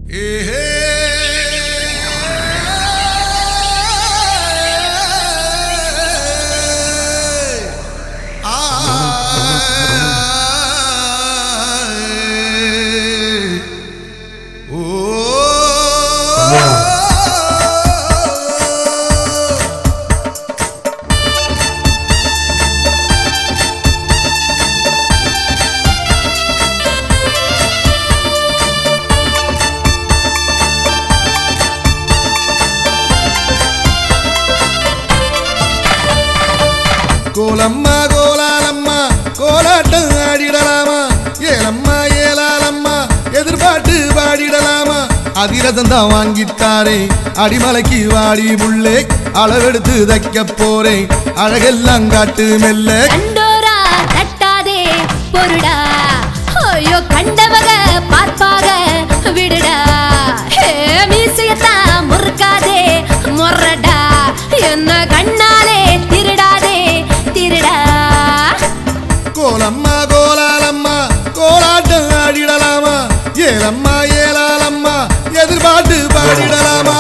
கோலம்மா கோலாலம்மா கோலாட்டம் ஆடிடலாமா ஏலம்மா ஏலாலம்மா எதிர்பார்த்து பாடிடலாமா அதிரதம் தான் வாங்கித்தாரே அடிமலைக்கு வாடி புள்ளே அளவெடுத்து தைக்க போறேன் அழகெல்லாம் காட்டு மெல்ல கண்டோரா தட்டாதே பொருடா ஐயோ கண்டவக பார்ப்பாக விடுடா ஹே மீசையத்தான் முறுக்காதே முறடா என்ன கண்ணாலே திருடாதே திருடா கோலம்மா கோலாலம்மா கோலாட்டம் ஆடிடலாமா ஏலம்மா ஏலாலம்மா எதிர்பார்த்து பாடிடலாமா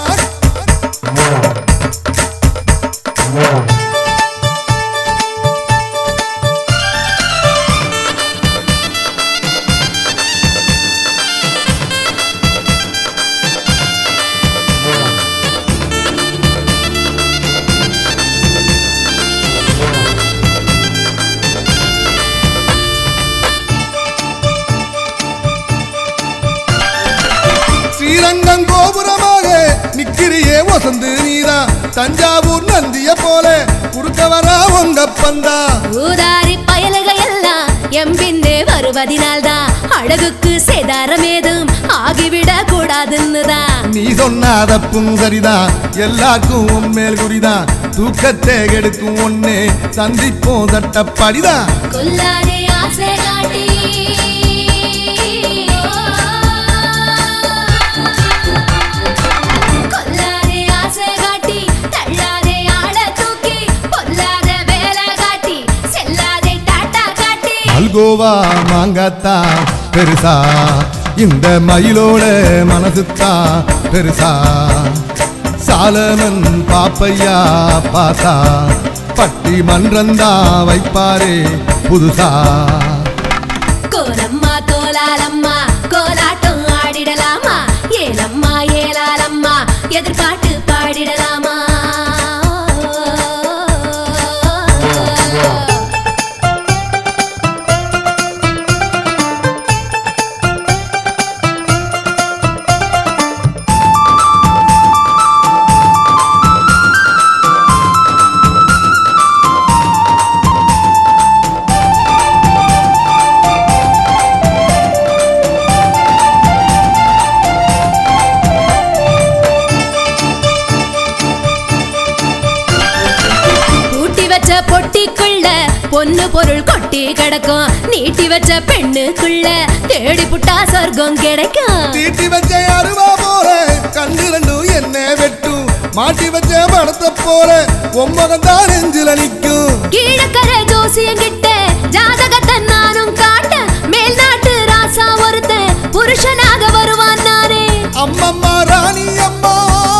ஸ்ரீரங்கம் கோபுரமாக நிக்கிறியே வசந்து நீதான் தஞ்சாவூர் நந்திய போல குறுக்க வரா உங்க பந்தா ஊதாரி பயலுக எல்லாம் எம்பின்னே வருவதினால்தான் அழகுக்கு சேதாரம் ஏதும் ஆகிவிடக் கூடாதுன்னுதான் நீ சொன்னாதப்பும் சரிதான் எல்லாருக்கும் உன் மேல் குறிதான் தூக்கத்தை கெடுக்கும் ஒண்ணு சந்திப்போம் தட்டப்படிதான் கொல்லாதே ஆசை காட்டி கொல்லாதே ஆசை காட்டி தள்ளாதே ஆள தூக்கி பொல்லாத வேலை காட்டி செல்லாதே டாட்டா காட்டி அல்கோவா மாங்காத்தா பெருசா இந்த மயிலோட மனசுத்தா பெருசா சாலமன் பாப்பையா பாத்தா பட்டி மன்றந்தா வைப்பாரே புதுசா கோலம்மா தோலாலம்மா கோலாட்டம் ஆடிடலாமா ஏலம்மா ஏலாலம்மா எதிர்பாட்டு பாடிடலாமா பூட்டி வச்ச பொட்டிக்குள்ள பொண்ணு பொருள் கொட்டி கிடக்கும் நீட்டி வச்ச பெண்ணுக்குள்ள தேடி புட்டா சொர்க்கம் கிடைக்கும் தீட்டி வச்ச அருவா போல கண்ணு ரெண்டும் என்ன வெட்டும் மாட்டி வச்ச படத்தை போல ஒன்பகம் தான் நெஞ்சில நிக்கும் கீழக்கர ஜோசியங்கிட்ட ஜாதகத்தை நானும் காட்ட மேல்நாட்டு ராசா ஒருத்தன் புருஷனாக வருவான் நானே அம்மம்மா ராணி அம்மா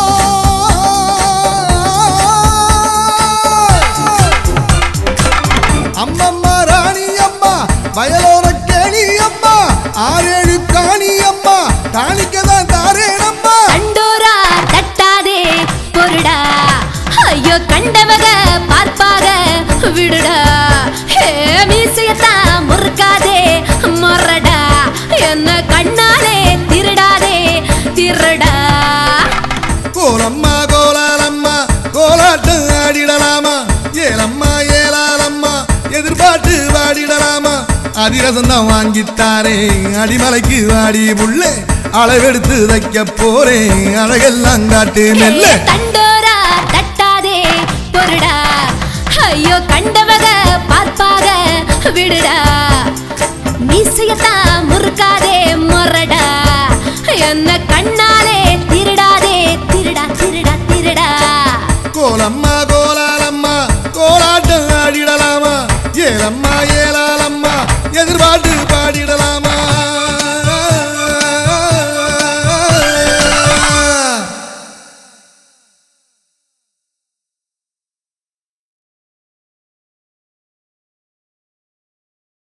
அம்மம்மா ராணி அம்மா வயலோர கேணி அம்மா ஆறேழு காணி அம்மா காணிக்கதான் தாரேனம்மா கண்டோரா தட்டாதே பொருடா ஐயோ கண்டவக பார்ப்பாக விடுடா ஹே மீசையத்தான் முறுக்காதே முறடா என்ன கண்ணாலே திருடாதே திருடா கோலம்மா கோலாலம்மா கோலாட்டம் ஆடிடலாமா ஏலம்மா ஏலாலம்மா எதிர்பார்த்து வாடிடலாமா அதிரசம் தான் வாங்கித்தாரே அடிமலைக்கு வாடி புள்ளே அளவெடுத்து தைக்க போறேன் அழகெல்லாம் காட்டு மெல்ல தண்டோரா தட்டாதே பொருடா ஐயோ கண்டவக பார்ப்பாக விடுடா மீசையத்தான் முறுக்காதே முறடா